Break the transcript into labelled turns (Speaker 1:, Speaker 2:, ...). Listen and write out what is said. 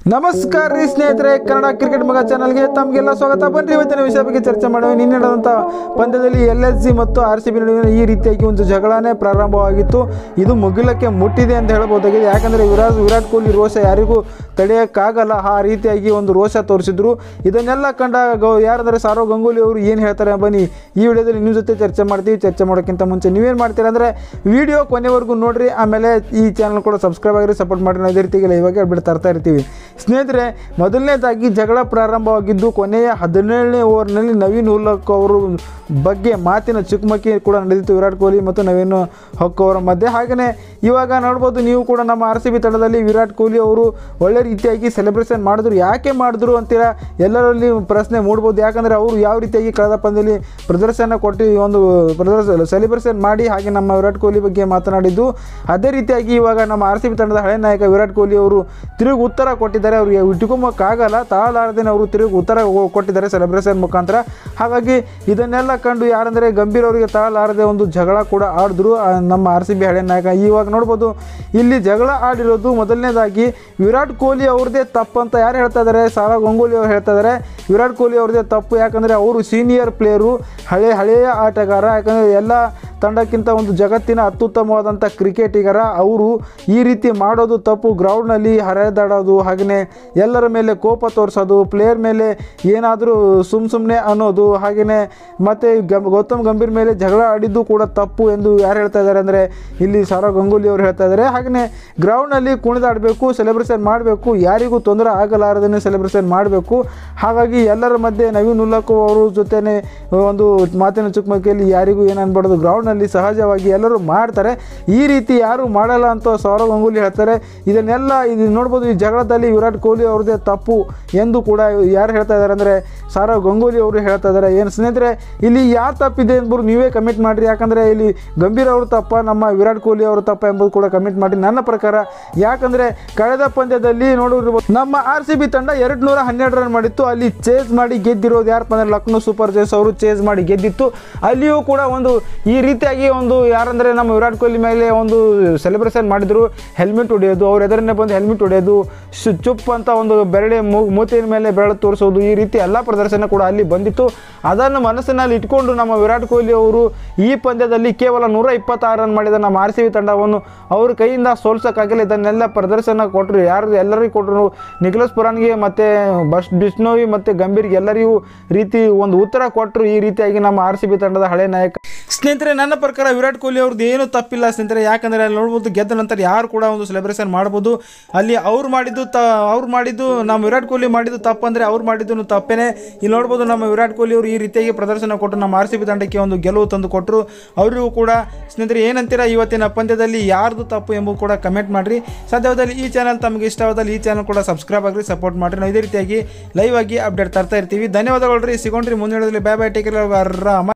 Speaker 1: ನಮಸ್ಕಾರ ರೀ ಸ್ನೇಹಿತರೆ ಕನ್ನಡ ಕ್ರಿಕೆಟ್ ಮಗ ಚಾನಲ್ಗೆ ತಮಗೆಲ್ಲ ಸ್ವಾಗತ ಬನ್ನಿ ಇವತ್ತಿನ ವಿಷಯ ಬಗ್ಗೆ ಚರ್ಚೆ ಮಾಡುವ ನಿನ್ನೆ ನಡೆದಂಥ ಪಂದ್ಯದಲ್ಲಿ ಎಲ್ ಎಸ್ ಜಿ ಮತ್ತು ಆರ್ ಸಿ ಬಿ ನಡುವಿನ ಈ ರೀತಿಯಾಗಿ ಒಂದು ಜಗಳನೇ ಪ್ರಾರಂಭವಾಗಿತ್ತು ಇದು ಮುಗಿಲಕ್ಕೆ ಮುಟ್ಟಿದೆ ಅಂತ ಹೇಳ್ಬೋದಾಗಿದೆ ಯಾಕಂದರೆ ವಿರಾಟ್ ವಿರಾಟ್ ಕೊಹ್ಲಿ ರೋಷ ಯಾರಿಗೂ ತಡೆಯೋಕ್ಕಾಗಲ್ಲ ಆ ರೀತಿಯಾಗಿ ಒಂದು ರೋಷ ತೋರಿಸಿದ್ರು ಇದನ್ನೆಲ್ಲ ಕಂಡ ಗೌ ಯಾರಂದರೆ ಸಾರೋ ಗಂಗೂಲಿ ಅವರು ಏನು ಹೇಳ್ತಾರೆ ಬನ್ನಿ ಈ ವಿಡಿಯೋದಲ್ಲಿ ನಿಮ್ಮ ಜೊತೆ ಚರ್ಚೆ ಮಾಡ್ತೀವಿ ಚರ್ಚೆ ಮಾಡೋಕ್ಕಿಂತ ಮುಂಚೆ ನೀವೇನು ಮಾಡ್ತೀರಾ ಅಂದರೆ ವಿಡಿಯೋ ಕೊನೆವರೆಗೂ ನೋಡ್ರಿ ಆಮೇಲೆ ಈ ಚಾನಲ್ ಕೂಡ ಸಬ್ಸ್ಕ್ರೈಬ್ ಆಗಿರಿ ಸಪೋರ್ಟ್ ಮಾಡಿ ನಾವು ಇದೇ ರೀತಿಗೆ ಇವಾಗ ಅಪ್ಡೇಟ್ ತರ್ತಾ ಇರ್ತೀವಿ ಸ್ನೇಹಿತರೆ ಮೊದಲನೇದಾಗಿ ಜಗಳ ಪ್ರಾರಂಭವಾಗಿದ್ದು ಕೊನೆಯ ಹದಿನೇಳನೇ ಓವರ್ನಲ್ಲಿ ನವೀನ್ ಉಲ್ಲಕ್ ಅವರು ಬಗ್ಗೆ ಮಾತಿನ ಚುಕ್ಮಕಿ ಕೂಡ ನಡೆದಿತ್ತು ವಿರಾಟ್ ಕೊಹ್ಲಿ ಮತ್ತು ನವೀನ್ ಹೊಕ್ ಅವರ ಮಧ್ಯೆ ಹಾಗೆಯೇ ಇವಾಗ ನೋಡ್ಬೋದು ನೀವು ಕೂಡ ನಮ್ಮ ಆರ್ ಸಿ ಬಿ ತಂಡದಲ್ಲಿ ವಿರಾಟ್ ಕೊಹ್ಲಿ ಅವರು ಒಳ್ಳೆ ರೀತಿಯಾಗಿ ಸೆಲೆಬ್ರೇಷನ್ ಮಾಡಿದ್ರು ಯಾಕೆ ಮಾಡಿದ್ರು ಅಂತೀರಾ ಎಲ್ಲರಲ್ಲಿ ಪ್ರಶ್ನೆ ಮೂಡ್ಬೋದು ಯಾಕಂದರೆ ಅವರು ಯಾವ ರೀತಿಯಾಗಿ ಕಳೆದ ಪಂದ್ಯದಲ್ಲಿ ಪ್ರದರ್ಶನ ಕೊಟ್ಟು ಈ ಒಂದು ಪ್ರದರ್ಶನ ಸೆಲೆಬ್ರೇಷನ್ ಮಾಡಿ ಹಾಗೆ ನಮ್ಮ ವಿರಾಟ್ ಕೊಹ್ಲಿ ಬಗ್ಗೆ ಮಾತನಾಡಿದ್ದು ಅದೇ ರೀತಿಯಾಗಿ ಇವಾಗ ನಮ್ಮ ಆರ್ ಸಿ ಬಿ ತಂಡದ ಹಳೆ ನಾಯಕ ವಿರಾಟ್ ಕೊಹ್ಲಿ ಅವರು ತಿರುಗಿ ಉತ್ತರ ಕೊಟ್ಟಿದ್ದಾರೆ ಅವ್ರಿಗೆ ಇಟ್ಕೊಂಬೋಕ್ಕಾಗಲ್ಲ ತಾಳಾರದೇನೆ ಅವರು ತಿರುಗಿ ಉತ್ತರ ಕೊ- ಕೊಟ್ಟಿದ್ದಾರೆ ಸೆಲೆಬ್ರೇಷನ್ ಮುಖಾಂತರ ಹಾಗಾಗಿ ಇದನ್ನೆಲ್ಲ ಕಂಡು ಯಾರಂದರೆ ಗಂಭೀರ್ ಅವರಿಗೆ ತಾಳಾರದೆ ಒಂದು ಜಗಳ ಕೂಡ ಆಡಿದ್ರು ಆ, ನಮ್ಮ ಆರ್ ಸಿ ಬಿ ಹಳೆ ನಾಯಕ ಇವಾಗ ನೋಡ್ಬೋದು ಇಲ್ಲಿ ಜಗಳ ಆಡಿರೋದು ಮೊದಲನೇದಾಗಿ ವಿರಾಟ್ ಕೊಹ್ಲಿ ಅವ್ರದ್ದೇ ತಪ್ಪು ಅಂತ ಯಾರು ಹೇಳ್ತಾ ಇದ್ದಾರೆ ಸಾರಾ ಗಂಗೂಲಿ ಅವರು ಹೇಳ್ತಾ ಇದ್ದಾರೆ ವಿರಾಟ್ ಕೊಹ್ಲಿ ಅವ್ರದ್ದೇ ತಪ್ಪು ಯಾಕಂದರೆ ಅವರು ಸೀನಿಯರ್ ಪ್ಲೇಯರು ಹಳೆ ಹಳೆಯ ಆಟಗಾರ ಯಾಕಂದರೆ ಎಲ್ಲ ತಂಡಕ್ಕಿಂತ ಒಂದು ಜಗತ್ತಿನ ಅತ್ಯುತ್ತಮವಾದಂಥ ಕ್ರಿಕೆಟಿಗರ ಅವರು ಈ ರೀತಿ ಮಾಡೋದು ತಪ್ಪು ಗ್ರೌಂಡ್ನಲ್ಲಿ ಹರಿದಾಡೋದು ಹಾಗೆಯೇ ಎಲ್ಲರ ಮೇಲೆ ಕೋಪ ತೋರಿಸೋದು ಪ್ಲೇಯರ್ ಮೇಲೆ ಏನಾದರೂ ಸುಮ್ಮ ಸುಮ್ಮನೆ ಅನ್ನೋದು ಹಾಗೆಯೇ ಮತ್ತು ಗಮ್ ಗೌತಮ್ ಗಂಭೀರ್ ಮೇಲೆ ಜಗಳ ಆಡಿದ್ದು ಕೂಡ ತಪ್ಪು ಎಂದು ಯಾರು ಹೇಳ್ತಾ ಇದ್ದಾರೆ ಅಂದರೆ ಇಲ್ಲಿ ಸೌರವ್ ಗಂಗೂಲಿ ಅವರು ಹೇಳ್ತಾ ಇದ್ದಾರೆ ಹಾಗೆಯೇ ಗ್ರೌಂಡ್ನಲ್ಲಿ ಕುಣಿದಾಡಬೇಕು ಸೆಲೆಬ್ರೇಷನ್ ಮಾಡಬೇಕು ಯಾರಿಗೂ ತೊಂದರೆ ಆಗಲಾರದೇ ಸೆಲೆಬ್ರೇಷನ್ ಮಾಡಬೇಕು ಹಾಗಾಗಿ ಎಲ್ಲರ ಮಧ್ಯೆ ನವೀನ್ ಉಲ್ಲಕ್ಕು ಅವರು ಜೊತೆನೇ ಒಂದು ಮಾತಿನ ಚುಕ್ಮಕಿಯಲ್ಲಿ ಯಾರಿಗೂ ಏನು ಅನ್ಬಾರ್ದು ಗ್ರೌಂಡ್ನಲ್ಲಿ ಸಹಜವಾಗಿ ಎಲ್ಲರೂ ಮಾಡ್ತಾರೆ ಈ ರೀತಿ ಯಾರು ಮಾಡಲ್ಲ ಅಂತ ಸೌರವ್ ಗಂಗೂಲಿ ಹೇಳ್ತಾರೆ ಇದನ್ನೆಲ್ಲ ಇದು ನೋಡ್ಬೋದು ಈ ಜಗಳದಲ್ಲಿ ವಿರಾಟ್ ಕೊಹ್ಲಿ ಅವ್ರದ್ದೇ ತಪ್ಪು ಎಂದು ಕೂಡ ಯಾರು ಹೇಳ್ತಾ ಇದ್ದಾರೆ ಅಂದರೆ ಸೌರವ್ ಗಂಗೂಲಿ ಅವರು ಹೇಳ್ತಾ ಇದ್ದಾರೆ ಏನು ಸ್ನೇಹಿತರೆ ಇಲ್ಲಿ ಯಾರು ತಪ್ಪಿದೆ ಎಂಬುದು ನೀವೇ ಕಮೆಂಟ್ ಮಾಡಿರಿ ಯಾಕಂದರೆ ಇಲ್ಲಿ ಗಂಭೀರ್ ಅವರು ತಪ್ಪ ನಮ್ಮ ವಿರಾಟ್ ಕೊಹ್ಲಿ ಅವರು ತಪ್ಪ ಎಂಬುದು ಕೂಡ ಕಮೆಂಟ್ ಮಾಡಿ ನನ್ನ ಪ್ರಕಾರ ಯಾಕಂದರೆ ಕಳೆದ ಪಂದ್ಯದಲ್ಲಿ ನೋಡಿರ್ಬೋದು ನಮ್ಮ ಆರ್ ಸಿ ಬಿ ತಂಡ ಎರಡು ನೂರ ಹನ್ನೆರಡು ರನ್ ಮಾಡಿತ್ತು ಅಲ್ಲಿ ಚೇಸ್ ಮಾಡಿ ಗೆದ್ದಿರೋದು ಯಾರಪ್ಪ ಅಂದರೆ ಲಕ್ನೋ ಸೂಪರ್ ಜೈನ್ಸ್ ಅವರು ಚೇಸ್ ಮಾಡಿ ಗೆದ್ದಿತ್ತು ಅಲ್ಲಿಯೂ ಕೂಡ ಒಂದು ಈ ರೀತಿಯಾಗಿ ಒಂದು ಯಾರಂದರೆ ನಮ್ಮ ವಿರಾಟ್ ಕೊಹ್ಲಿ ಮೇಲೆ ಒಂದು ಸೆಲೆಬ್ರೇಷನ್ ಮಾಡಿದ್ರು ಹೆಲ್ಮೆಟ್ ಹೊಡೆಯೋದು ಅವ್ರ ಎದುರನ್ನೇ ಬಂದು ಹೆಲ್ಮೆಟ್ ಹೊಡೆಯೋದು ಶು- ಚುಪ್ ಅಂತ ಒಂದು ಬೆರಳೆ ಮೂ- ಮೂತಿನ ಮೇಲೆ ಬೆರಳು ತೋರಿಸೋದು ಈ ರೀತಿ ಎಲ್ಲ ಪ್ರದರ್ಶನ ಕೂಡ ಅಲ್ಲಿ ಬಂದಿತ್ತು ಅದನ್ನು ಮನಸ್ಸಿನಲ್ಲಿ ಇಟ್ಕೊಂಡು ನಮ್ಮ ವಿರಾಟ್ ಕೊಹ್ಲಿ ಅವರು ಈ ಪಂದ್ಯದಲ್ಲಿ ಕೇವಲ ನೂರ ಇಪ್ಪತ್ತಾರು ರನ್ ಮಾಡಿದ ನಮ್ಮ ಆರ್ ಸಿ ಬಿ ತಂಡವನ್ನು ಅವ್ರ ಕೈಯಿಂದ ಸೋಲ್ಸೋಕ್ಕಾಗಲ್ಲ ಇದನ್ನೆಲ್ಲ ಪ್ರದರ್ಶನ ಕೊಟ್ಟರು ಯಾರು ಎಲ್ಲರಿಗೂ ಕೊಟ್ಟರು ನಿಖಲಸ್ ಪುರಾನ್ಗೆ ಮತ್ತು ಬಸ್ ಬಿಷ್ಣೋವಿ ಮತ್ತು ಗಂಭೀರ್ಗೆ ಎಲ್ಲರಿಗೂ ರೀತಿ ಒಂದು ಉತ್ತರ ಕೊಟ್ಟರು ಈ ರೀತಿಯಾಗಿ ನಮ್ಮ ಆರ್ ಸಿ ಬಿ ತಂಡದ ಹಳೆ ನಾಯಕ ಸ್ನೇಹಿತರೆ ನನ್ನ ಪ್ರಕಾರ ವಿರಾಟ್ ಕೊಹ್ಲಿ ಅವ್ರದ್ದು ಏನೂ ತಪ್ಪಿಲ್ಲ ಸ್ನೇಹಿತರೆ ಯಾಕಂದರೆ ಅಲ್ಲಿ ನೋಡ್ಬೋದು ಗೆದ್ದ ನಂತರ ಯಾರು ಕೂಡ ಒಂದು ಸೆಲೆಬ್ರೇಷನ್ ಮಾಡ್ಬೋದು ಅಲ್ಲಿ ಅವ್ರು ಮಾಡಿದ್ದು ತ ಅವ್ರು ಮಾಡಿದ್ದು ನಮ್ಮ ವಿರಾಟ್ ಕೊಹ್ಲಿ ಮಾಡಿದ್ದು ತಪ್ಪಂದರೆ ಅವ್ರು ಮಾಡಿದ್ದು ತಪ್ಪೇನೆ ಇಲ್ಲಿ ನೋಡ್ಬೋದು ನಮ್ಮ ವಿರಾಟ್ ಕೊಹ್ಲಿ ಅವರು ಈ ರೀತಿಯಾಗಿ ಪ್ರದರ್ಶನ ಕೊಟ್ಟು ನಮ್ಮ ಆರ್ ಸಿ ಬಿ ತಂಡಕ್ಕೆ ಒಂದು ಗೆಲುವು ತಂದು ಕೊಟ್ಟರು ಅವರಿಗೂ ಕೂಡ ಸ್ನೇಹಿತರೆ ಏನಂತೀರಾ ಇವತ್ತಿನ ಪಂದ್ಯದಲ್ಲಿ ಯಾರ್ದು ತಪ್ಪು ಎಂಬುದು ಕೂಡ ಕಮೆಂಟ್ ಮಾಡಿರಿ ಸಾಧ್ಯವಾದಲ್ಲಿ ಈ ಚಾನಲ್ ತಮಗೆ ಇಷ್ಟವಾದಲ್ಲಿ ಈ ಚಾನಲ್ ಕೂಡ ಸಬ್ಸ್ಕ್ರೈಬ್ ಆಗಿರಿ ಸಪೋರ್ಟ್ ಮಾಡಿರಿ ನಾವು ಇದೇ ರೀತಿಯಾಗಿ ಲೈವ್ ಆಗಿ ಅಪ್ಡೇಟ್ ತರ್ತಾ ಇರ್ತೀವಿ ಧನ್ಯವಾದಗಳು ರೀ ಸಿಗೋಣ್ರಿ ಮುಂದಿನ ಬೈ ಬೈ ಟೇಕ್ ಕೇರ್